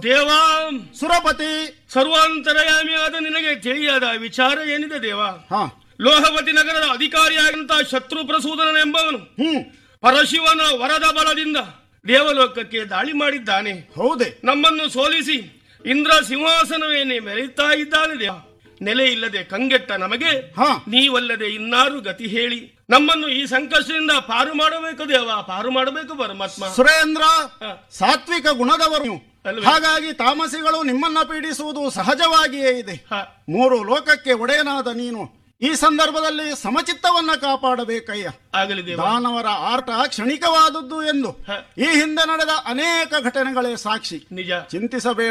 ದೇವಾ ಸುರಪತಿ ಸರ್ವಾಂತರಯಾಮಿಯಾದ ನಿನಗೆ ತಿಳಿಯದ ವಿಚಾರ ಏನಿದೆ ದೇವ ಹಾ ಲೋಹವತಿ ನಗರದ ಅಧಿಕಾರಿಯಾದಂತಹ ಶತ್ರು ಪ್ರಸೂದನೆಂಬವನು ಹ್ಮ್ ಪರಶಿವನ ವರದ ಬಲದಿಂದ ದೇವಲೋಕಕ್ಕೆ ದಾಳಿ ಮಾಡಿದ್ದಾನೆ ಹೌದೇ ನಮ್ಮನ್ನು ಸೋಲಿಸಿ ಇಂದ್ರ ಸಿಂಹಾಸನವೇನೆ ಮೆರೆಯುತ್ತಾ ಇದ್ದಾನೆ ದೇವ ನೆಲೆ ಇಲ್ಲದೆ ಕಂಗೆಟ್ಟ ನಮಗೆ ಹಾ. ನೀವಲ್ಲದೆ ಇನ್ನಾರು ಗತಿ ಹೇಳಿ ನಮ್ಮನ್ನು ಈ ಸಂಕಷ್ಟದಿಂದ ಪಾರು ಮಾಡಬೇಕು ದೇವ ಪಾರು ಮಾಡಬೇಕು ಪರಮಾತ್ಮ ಸುರೇಂದ್ರ ಹ. ಸಾತ್ವಿಕ ಗುಣದವರು ನೀವು. ಅಲ್ವೇ? ಹಾಗಾಗಿ ತಾಮಸಿಗಳು ನಿಮ್ಮನ್ನ ಪೀಡಿಸುವುದು ಸಹಜವಾಗಿಯೇ ಇದೆ ಹ. ಮೂರು ಲೋಕಕ್ಕೆ ಒಡೆಯನಾದ ನೀನು ಈ ಸಂದರ್ಭದಲ್ಲಿ ಸಮಚಿತ್ತವನ್ನ ಕಾಪಾಡಬೇಕಯ್ಯ ಆಗಲಿ ದೇವ ದಾನವರ ಆಟ ಕ್ಷಣಿಕವಾದದ್ದು ಎಂದು ಹ. ಈ ಹಿಂದೆ ನಡೆದ ಅನೇಕ ಘಟನೆಗಳೇ ಸಾಕ್ಷಿ ನಿಜ ಚಿಂತಿಸಬೇಡ